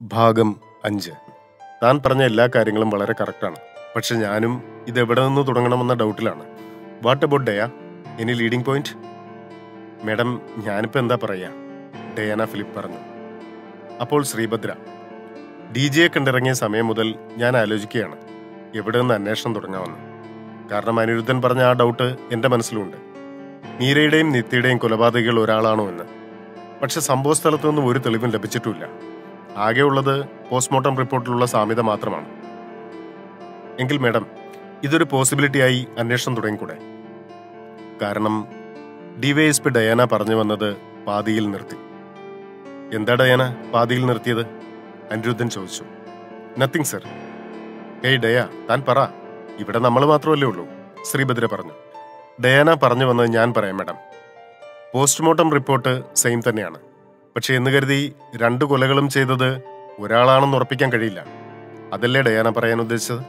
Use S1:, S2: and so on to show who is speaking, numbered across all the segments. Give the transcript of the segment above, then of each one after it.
S1: ഭാഗം അഞ്ച് താൻ പറഞ്ഞ എല്ലാ കാര്യങ്ങളും വളരെ കറക്റ്റാണ് പക്ഷെ ഞാനും ഇത് എവിടെ നിന്ന് തുടങ്ങണമെന്ന ഡൗട്ടിലാണ് വാട്ട് അബൌട്ട് ഡയ എനി ലീഡിംഗ് പോയിന്റ് മാഡം ഞാനിപ്പോൾ എന്താ പറയുക ഡയാന ഫിലിപ്പ് പറഞ്ഞു അപ്പോൾ ശ്രീഭദ്ര ഡി ജിയെ കണ്ടിറങ്ങിയ സമയം മുതൽ ഞാൻ ആലോചിക്കുകയാണ് എവിടെ നിന്ന് അന്വേഷണം തുടങ്ങാമെന്ന് കാരണം അനിരുദ്ധൻ പറഞ്ഞ ആ ഡൗട്ട് എൻ്റെ മനസ്സിലുണ്ട് മീരയുടെയും നിത്യയുടെയും കൊലപാതകികൾ ഒരാളാണോ എന്ന് പക്ഷെ സംഭവ സ്ഥലത്തു നിന്നും ഒരു തെളിവും ലഭിച്ചിട്ടുമില്ല ആകെയുള്ളത് പോസ്റ്റ്മോർട്ടം റിപ്പോർട്ടിലുള്ള സാമ്യത മാത്രമാണ് എങ്കിൽ മാഡം ഇതൊരു പോസിബിലിറ്റിയായി അന്വേഷണം തുടങ്ങിക്കൂടെ കാരണം ഡിവൈഎസ്പി ഡയാന പറഞ്ഞു വന്നത് പാതിയിൽ നിർത്തി എന്താ ഡയാന പാതിയിൽ നിർത്തിയത് അനിരുദ്ധൻ ചോദിച്ചു നത്തിങ് സർ ഏയ് ഡയ താൻ പറ ഇവിടെ നമ്മൾ മാത്രമല്ലേ ഉള്ളൂ ശ്രീഭദ്ര പറഞ്ഞു ഡയാന പറഞ്ഞു വന്നത് ഞാൻ പറയാം മാഡം പോസ്റ്റ്മോർട്ടം റിപ്പോർട്ട് സെയിം തന്നെയാണ് പക്ഷെ എന്ന് കരുതി രണ്ട് കൊലകളും ചെയ്തത് ഒരാളാണെന്ന് ഉറപ്പിക്കാൻ കഴിയില്ല അതല്ലേ ഡയാന പറയാൻ ഉദ്ദേശിച്ചത്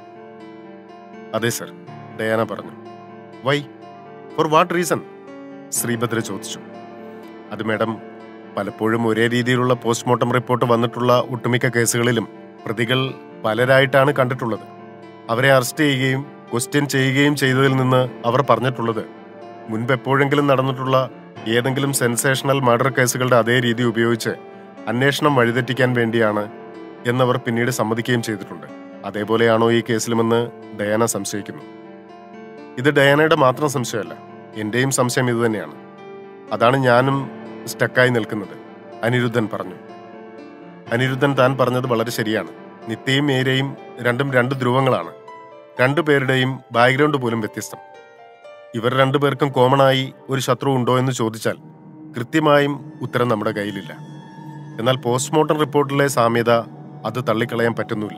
S1: അതെ സർ ഡയാന പറഞ്ഞു why for what reason Sreebhadra ചോദിച്ചു അത് മാഡം പലപ്പോഴും ഒരേ രീതിയിലുള്ള പോസ്റ്റ്മോർട്ടം റിപ്പോർട്ട് വന്നിട്ടുള്ള ഒട്ടുമിക്ക കേസുകളിലും പ്രതികൾ പലരായിട്ടാണ് കണ്ടിട്ടുള്ളത് അവരെ അറസ്റ്റ് ചെയ്യുകയും ക്വസ്റ്റ്യൻ ചെയ്യുകയും ചെയ്തതിൽ നിന്ന് അവർ പറഞ്ഞിട്ടുള്ളത് മുൻപ് എപ്പോഴെങ്കിലും നടന്നിട്ടുള്ള ഏതെങ്കിലും സെൻസേഷണൽ മർഡർ കേസുകളുടെ അതേ രീതി ഉപയോഗിച്ച് അന്വേഷണം വഴിതെറ്റിക്കാൻ വേണ്ടിയാണ് എന്നവർ പിന്നീട് സമ്മതിക്കുകയും ചെയ്തിട്ടുണ്ട് അതേപോലെയാണോ ഈ കേസിലുമെന്ന് ഡയാന സംശയിക്കുന്നു ഇത് ഡയാനയുടെ മാത്രം സംശയമല്ല എന്റെയും സംശയം ഇത് തന്നെയാണ് അതാണ് ഞാനും സ്റ്റക്കായി നിൽക്കുന്നത് അനിരുദ്ധൻ പറഞ്ഞു അനിരുദ്ധൻ താൻ പറഞ്ഞത് വളരെ ശരിയാണ് നിത്യയും മേരയും രണ്ടും രണ്ട് ധ്രുവങ്ങളാണ് രണ്ടുപേരുടെയും ബാക്ക്ഗ്രൗണ്ട് പോലും വ്യത്യസ്തം ഇവർ രണ്ടുപേർക്കും കോമൺ ആയി ഒരു ശത്രു ഉണ്ടോ എന്ന് ചോദിച്ചാൽ കൃത്യമായും ഉത്തരം നമ്മുടെ കയ്യിലില്ല എന്നാൽ പോസ്റ്റ്മോർട്ടം റിപ്പോർട്ടിലെ സാമ്യത അത് തള്ളിക്കളയാൻ പറ്റുന്നില്ല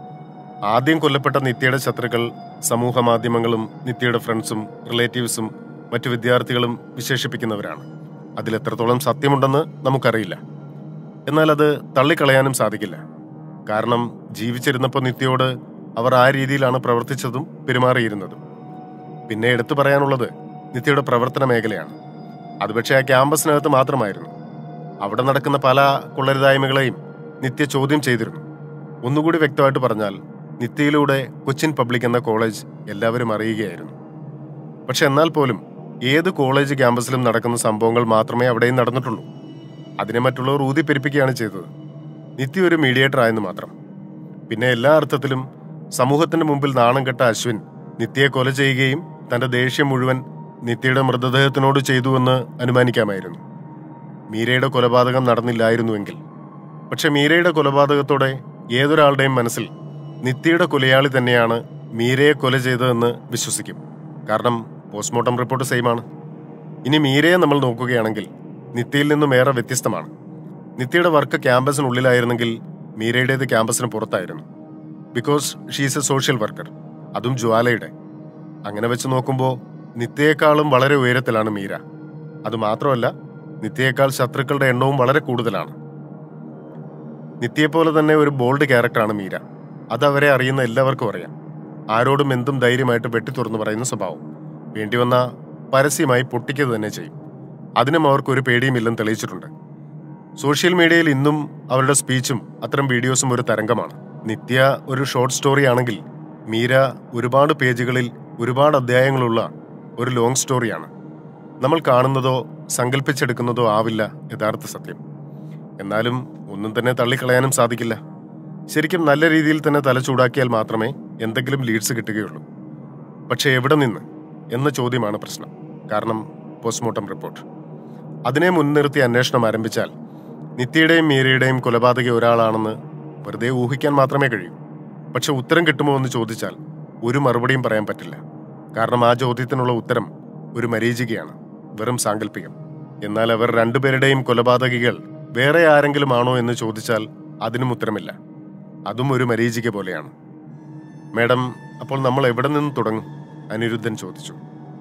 S1: ആദ്യം കൊല്ലപ്പെട്ട നിത്യയുടെ ശത്രുക്കൾ സമൂഹ മാധ്യമങ്ങളും നിത്യയുടെ ഫ്രണ്ട്സും റിലേറ്റീവ്സും മറ്റു വിദ്യാർത്ഥികളും വിശേഷിപ്പിക്കുന്നവരാണ് അതിൽ എത്രത്തോളം സത്യമുണ്ടെന്ന് നമുക്കറിയില്ല എന്നാൽ അത് തള്ളിക്കളയാനും സാധിക്കില്ല കാരണം ജീവിച്ചിരുന്നപ്പോൾ നിത്യയോട് അവർ ആ രീതിയിലാണ് പ്രവർത്തിച്ചതും പെരുമാറിയിരുന്നതും പിന്നെ എടുത്തു പറയാനുള്ളത് നിത്യയുടെ പ്രവർത്തന മേഖലയാണ് അത് പക്ഷേ ആ ക്യാമ്പസിനകത്ത് മാത്രമായിരുന്നു അവിടെ നടക്കുന്ന പല കൊള്ളരുതായ്മകളെയും നിത്യ ചോദ്യം ചെയ്തിരുന്നു ഒന്നുകൂടി വ്യക്തമായിട്ട് പറഞ്ഞാൽ നിത്യയിലൂടെ കൊച്ചിൻ പബ്ലിക് എന്ന കോളേജ് എല്ലാവരും അറിയുകയായിരുന്നു പക്ഷെ എന്നാൽ പോലും ഏത് കോളേജ് ക്യാമ്പസിലും നടക്കുന്ന സംഭവങ്ങൾ മാത്രമേ അവിടെയും നടന്നിട്ടുള്ളൂ അതിനെ മറ്റുള്ളവർ ഊതിപ്പെരിപ്പിക്കുകയാണ് ചെയ്തത് നിത്യ ഒരു മീഡിയേറ്റർ ആയെന്ന് മാത്രം പിന്നെ എല്ലാ അർത്ഥത്തിലും സമൂഹത്തിന്റെ മുമ്പിൽ നാണം കെട്ട അശ്വിൻ നിത്യയെ കൊല ചെയ്യുകയും തന്റെ ദേഷ്യം മുഴുവൻ നിത്യയുടെ മൃതദേഹത്തിനോട് ചെയ്തുവെന്ന് അനുമാനിക്കാമായിരുന്നു മീരയുടെ കൊലപാതകം നടന്നില്ലായിരുന്നുവെങ്കിൽ പക്ഷെ മീരയുടെ കൊലപാതകത്തോടെ ഏതൊരാളുടെയും മനസ്സിൽ നിത്യയുടെ കൊലയാളി തന്നെയാണ് മീരയെ കൊല ചെയ്തതെന്ന് വിശ്വസിക്കും കാരണം പോസ്റ്റ്മോർട്ടം റിപ്പോർട്ട് സെയിമാണ് ഇനി മീരയെ നമ്മൾ നോക്കുകയാണെങ്കിൽ നിത്യയിൽ നിന്നും ഏറെ വ്യത്യസ്തമാണ് നിത്യയുടെ വർക്ക് ക്യാമ്പസിനുള്ളിലായിരുന്നെങ്കിൽ മീരയുടേത് ക്യാമ്പസിന് പുറത്തായിരുന്നു because she's a social worker അതും ജ്വാലയുടെ അങ്ങനെ വെച്ച് നോക്കുമ്പോൾ നിത്യയെക്കാളും വളരെ ഉയരത്തിലാണ് മീര അതുമാത്രമല്ല നിത്യയേക്കാൾ ശത്രുക്കളുടെ എണ്ണവും വളരെ കൂടുതലാണ് നിത്യയെപ്പോലെ തന്നെ ഒരു ബോൾഡ് ക്യാരക്ടറാണ് മീര അത് അവരെ അറിയുന്ന എല്ലാവർക്കും അറിയാം ആരോടും എന്തും ധൈര്യമായിട്ട് വെട്ടി തുറന്നു പറയുന്ന സ്വഭാവം വേണ്ടി വന്ന പരസ്യമായി പൊട്ടിക്കുക തന്നെ ചെയ്യും അതിനും അവർക്ക് ഒരു പേടിയുമില്ലെന്ന് തെളിയിച്ചിട്ടുണ്ട് സോഷ്യൽ മീഡിയയിൽ ഇന്നും അവരുടെ സ്പീച്ചും അത്തരം വീഡിയോസും ഒരു തരംഗമാണ് നിത്യ ഒരു ഷോർട്ട് സ്റ്റോറി ആണെങ്കിൽ മീര ഒരുപാട് പേജുകളിൽ ഒരുപാട് അധ്യായങ്ങളുള്ള ഒരു ലോങ് സ്റ്റോറിയാണ് നമ്മൾ കാണുന്നതോ സങ്കല്പിച്ചെടുക്കുന്നതോ ആവില്ല യഥാർത്ഥ സത്യം എന്നാലും ഒന്നും തന്നെ തള്ളിക്കളയാനും സാധിക്കില്ല ശരിക്കും നല്ല രീതിയിൽ തന്നെ തല ചൂടാക്കിയാൽ മാത്രമേ എന്തെങ്കിലും ലീഡ്സ് കിട്ടുകയുള്ളൂ പക്ഷേ എവിടെ നിന്ന് എന്ന ചോദ്യമാണ് പ്രശ്നം കാരണം പോസ്റ്റ്മോർട്ടം റിപ്പോർട്ട് അതിനെ മുൻനിർത്തി അന്വേഷണം ആരംഭിച്ചാൽ നിത്യയുടെയും മീരയുടെയും കൊലപാതകി ഒരാളാണെന്ന് വെറുതെ ഊഹിക്കാൻ മാത്രമേ കഴിയൂ പക്ഷെ ഉത്തരം കിട്ടുമോ എന്ന് ചോദിച്ചാൽ ഒരു മറുപടിയും പറയാൻ പറ്റില്ല കാരണം ആ ചോദ്യത്തിനുള്ള ഉത്തരം ഒരു മരീചികയാണ് വെറും സാങ്കല്പികം എന്നാൽ അവർ രണ്ടുപേരുടെയും കൊലപാതകികൾ വേറെ ആരെങ്കിലും ആണോ എന്ന് ചോദിച്ചാൽ അതിനും ഉത്തരമില്ല അതും ഒരു മരീചിക പോലെയാണ് മാഡം അപ്പോൾ നമ്മൾ എവിടെ നിന്ന് തുടങ്ങും അനിരുദ്ധൻ ചോദിച്ചു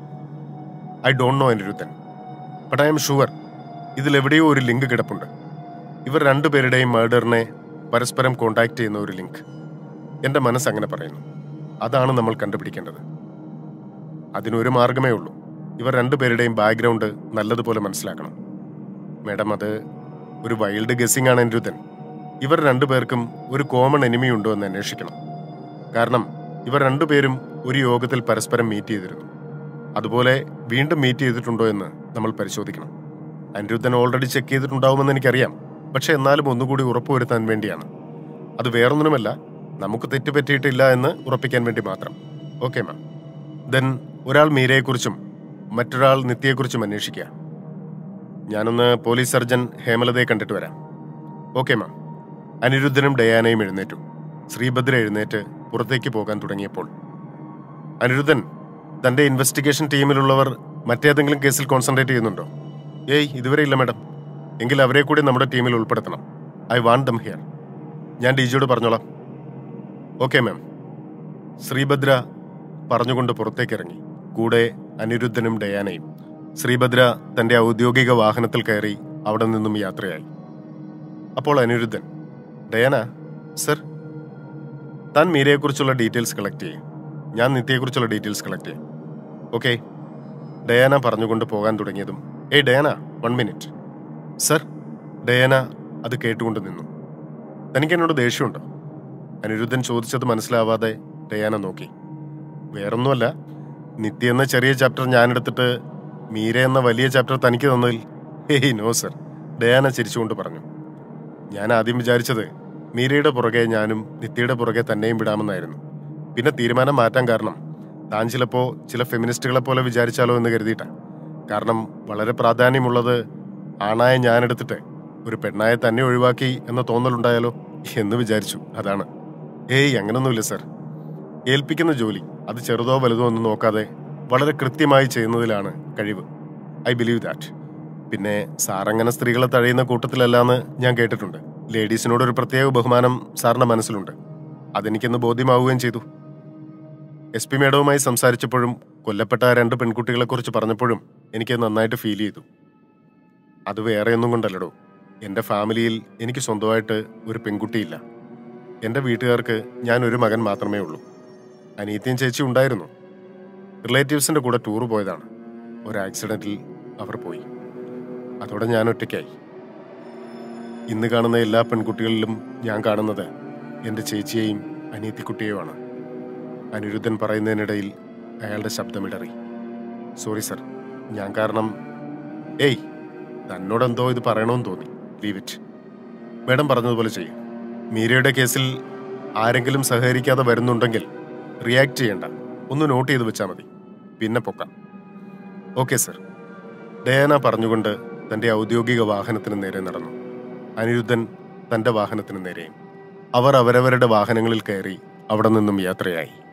S1: I don't know Anirudhan but I'm sure ഇതിലെവിടെയോ ഒരു ലിങ്ക് കിടപ്പുണ്ട് ഇവർ രണ്ടുപേരുടെയും മേർഡറിനെ പരസ്പരം കോണ്ടാക്ട് ചെയ്യുന്ന ഒരു ലിങ്ക് എൻ്റെ മനസ്സ് അങ്ങനെ പറയുന്നു അതാണ് നമ്മൾ കണ്ടുപിടിക്കേണ്ടത് അതിനൊരു മാർഗമേ ഉള്ളൂ ഇവർ രണ്ടുപേരുടെയും ബാക്ക്ഗ്രൗണ്ട് നല്ലതുപോലെ മനസ്സിലാക്കണം മാഡം അത് ഒരു വൈൽഡ് ഗസ്സിംഗ് ആണ് അനിരുദ്ധൻ ഇവർ രണ്ടുപേർക്കും ഒരു കോമൺ എനിമി ഉണ്ടോ എന്ന് അന്വേഷിക്കണം കാരണം ഇവർ രണ്ടുപേരും ഒരു യോഗത്തിൽ പരസ്പരം മീറ്റ് ചെയ്തിരുന്നു അതുപോലെ വീണ്ടും മീറ്റ് ചെയ്തിട്ടുണ്ടോ എന്ന് നമ്മൾ പരിശോധിക്കണം അനിരുദ്ധൻ ഓൾറെഡി ചെക്ക് ചെയ്തിട്ടുണ്ടാവുമെന്ന് എനിക്കറിയാം പക്ഷെ എന്നാലും ഒന്നുകൂടി ഉറപ്പുവരുത്താൻ വേണ്ടിയാണ് അത് വേറൊന്നിനുമല്ല നമുക്ക് തെറ്റ് പറ്റിയിട്ടില്ല എന്ന് ഉറപ്പിക്കാൻ വേണ്ടി മാത്രം ഓക്കെ മാം ദെൻ ഒരാൾ മീരയെക്കുറിച്ചും മറ്റൊരാൾ നിത്യയെക്കുറിച്ചും അന്വേഷിക്കുക ഞാനൊന്ന് പോലീസ് സർജൻ ഹേമലതയെ കണ്ടിട്ട് വരാം ഓക്കെ മാം അനിരുദ്ധനും ഡയാനയും എഴുന്നേറ്റു ശ്രീഭദ്ര എഴുന്നേറ്റ് പുറത്തേക്ക് പോകാൻ തുടങ്ങിയപ്പോൾ അനിരുദ്ധൻ തന്റെ ഇൻവെസ്റ്റിഗേഷൻ ടീമിലുള്ളവർ മറ്റേതെങ്കിലും കേസിൽ കോൺസെൻട്രേറ്റ് ചെയ്യുന്നുണ്ടോ ഏയ് ഇതുവരെ ഇല്ല മാഡം എങ്കിൽ അവരെ കൂടി നമ്മുടെ ടീമിൽ ഉൾപ്പെടുത്തണം ഐ വാണ്ട് ദം ഹിയർ ഞാൻ ഡി ജിയോട് പറഞ്ഞോളാം ഓക്കെ മാം ശ്രീഭദ്ര പറഞ്ഞുകൊണ്ട് പുറത്തേക്ക് ഇറങ്ങി കൂടെ അനിരുദ്ധനും ഡയാനയും ശ്രീഭദ്ര തന്റെ ഔദ്യോഗിക വാഹനത്തിൽ കയറി അവിടെ നിന്നും യാത്രയായി അപ്പോൾ അനിരുദ്ധൻ ഡയാന സർ താൻ മീരയെക്കുറിച്ചുള്ള ഡീറ്റെയിൽസ് കളക്ട് ചെയ്യും ഞാൻ നിത്യയെക്കുറിച്ചുള്ള ഡീറ്റെയിൽസ് കളക്ട് ചെയ്യാം ഓക്കെ ഡയാന പറഞ്ഞുകൊണ്ട് പോകാൻ തുടങ്ങിയതും hey Diana one minute sir Diana അത് കേട്ടുകൊണ്ട് നിന്നു തനിക്ക് എന്നോട് ദേഷ്യമുണ്ടോ അനിരുദ്ധൻ ചോദിച്ചത് മനസ്സിലാവാതെ ഡയാന നോക്കി വേറൊന്നുമല്ല നിത്യ എന്ന ചെറിയ ചാപ്റ്റർ ഞാനെടുത്തിട്ട് മീര എന്ന വലിയ ചാപ്റ്റർ തനിക്ക് തന്നതിൽ ഹേയ് നോ സർ ഡയാന ചിരിച്ചുകൊണ്ട് പറഞ്ഞു ഞാൻ ആദ്യം വിചാരിച്ചത് മീരയുടെ പുറകെ ഞാനും നിത്യയുടെ പുറകെ തന്നെയും വിടാമെന്നായിരുന്നു പിന്നെ തീരുമാനം മാറ്റാൻ കാരണം താൻ ചിലപ്പോ ചില ഫെമിനിസ്റ്റുകളെ പോലെ വിചാരിച്ചാലോ എന്ന് കരുതിയിട്ടാ കാരണം വളരെ പ്രാധാന്യമുള്ളത് ആണായ ഞാനെടുത്തിട്ട് ഒരു പെണ്ണായ തന്നെ ഒഴിവാക്കി എന്ന തോന്നലുണ്ടായാലോ എന്ന് വിചാരിച്ചു അതാണ് ഏയ് അങ്ങനൊന്നുമില്ല സർ ഏൽപ്പിക്കുന്ന ജോലി അത് ചെറുതോ വലുതോ ഒന്നും നോക്കാതെ വളരെ കൃത്യമായി ചെയ്യുന്നതിലാണ് കഴിവ് ഐ ബിലീവ് ദാറ്റ് പിന്നെ സാറങ്ങനെ സ്ത്രീകളെ തഴയുന്ന കൂട്ടത്തിലല്ലാന്ന് ഞാൻ കേട്ടിട്ടുണ്ട് ലേഡീസിനോട് ഒരു പ്രത്യേക ബഹുമാനം സാറിന്റെ മനസ്സിലുണ്ട് അതെനിക്കൊന്ന് ബോധ്യമാവുകയും ചെയ്തു എസ് പി മേഡവുമായി സംസാരിച്ചപ്പോഴും കൊല്ലപ്പെട്ട ആ രണ്ട് പെൺകുട്ടികളെ കുറിച്ച് പറഞ്ഞപ്പോഴും എനിക്ക് നന്നായിട്ട് ഫീൽ ചെയ്തു അത് വേറെ ഒന്നും കൊണ്ടല്ലടോ എൻ്റെ ഫാമിലിയിൽ എനിക്ക് സ്വന്തമായിട്ട് ഒരു പെൺകുട്ടിയില്ല എൻ്റെ വീട്ടുകാർക്ക് ഞാൻ ഒരു മകൻ മാത്രമേ ഉള്ളൂ അനീത്തിയും ചേച്ചി ഉണ്ടായിരുന്നു റിലേറ്റീവ്സിൻ്റെ കൂടെ ടൂർ പോയതാണ് ഒരു ആക്സിഡൻറ്റിൽ അവർ പോയി അതോടെ ഞാൻ ഒറ്റയ്ക്കായി ഇന്ന് കാണുന്ന എല്ലാ പെൺകുട്ടികളിലും ഞാൻ കാണുന്നത് എൻ്റെ ചേച്ചിയെയും അനിയത്തിക്കുട്ടിയെയുമാണ് അനിരുദ്ധൻ പറയുന്നതിനിടയിൽ അയാളുടെ ശബ്ദമിടറി സോറി സർ ഞാൻ കാരണം ഏയ് തന്നോടെന്തോ ഇത് പറയണമെന്ന് തോന്നി ലീവ് ഇറ്റ് മേഡം പറഞ്ഞതുപോലെ ചെയ്യും മീരയുടെ കേസിൽ ആരെങ്കിലും സഹകരിക്കാതെ വരുന്നുണ്ടെങ്കിൽ റിയാക്ട് ചെയ്യണ്ട ഒന്ന് നോട്ട് ചെയ്ത് വെച്ചാൽ മതി പിന്നെ പൊക്കാം ഓക്കെ സർ ഡയാന പറഞ്ഞുകൊണ്ട് തന്റെ ഔദ്യോഗിക വാഹനത്തിന് നേരെ നടന്നു അനിരുദ്ധൻ തന്റെ വാഹനത്തിന് നേരെയും അവർ അവരവരുടെ വാഹനങ്ങളിൽ കയറി അവിടെ നിന്നും യാത്രയായി